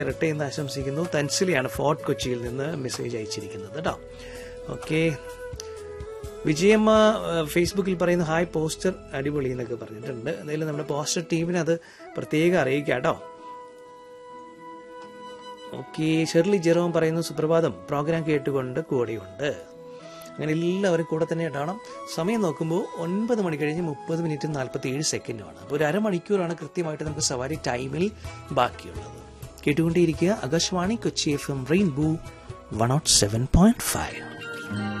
ഇരട്ടെ എന്ന് ആശംസിക്കുന്നു തൻസിലിയാണ് ഫോർട്ട് കൊച്ചിയിൽ നിന്ന് മെസ്സേജ് അയച്ചിരിക്കുന്നത് കേട്ടോ ഓക്കെ വിജയമ്മ ഏഹ്, ഫേസ്ബുക്കിൽ പറയുന്നു ഹായ് പോസ്റ്റർ അടിപൊളി എന്നൊക്കെ പറഞ്ഞിട്ടുണ്ട് എന്തായാലും നമ്മുടെ പോസ്റ്റർ ടീമിനെ അത് പ്രത്യേകം അറിയിക്കാം കേട്ടോ ഓക്കെ ഷെർലി ജെറോം പറയുന്നു സുപ്രഭാതം പ്രോഗ്രാം കേട്ടുകൊണ്ട് കൂടെയുണ്ട് അങ്ങനെ എല്ലാവരും കൂടെ തന്നെ ഉണ്ടാവണം സമയം നോക്കുമ്പോൾ ഒൻപത് മണി കഴിഞ്ഞ് മുപ്പത് മിനിറ്റ് നാൽപ്പത്തി ഏഴ് സെക്കൻഡുമാണ് അപ്പോൾ ഒരു അരമണിക്കൂറാണ് കൃത്യമായിട്ട് നമുക്ക് സവാരി ടൈമിൽ ബാക്കിയുള്ളത് കേട്ടുകൊണ്ടേയിരിക്കുക Akashvani Kochi F M rainbow one naught seven point five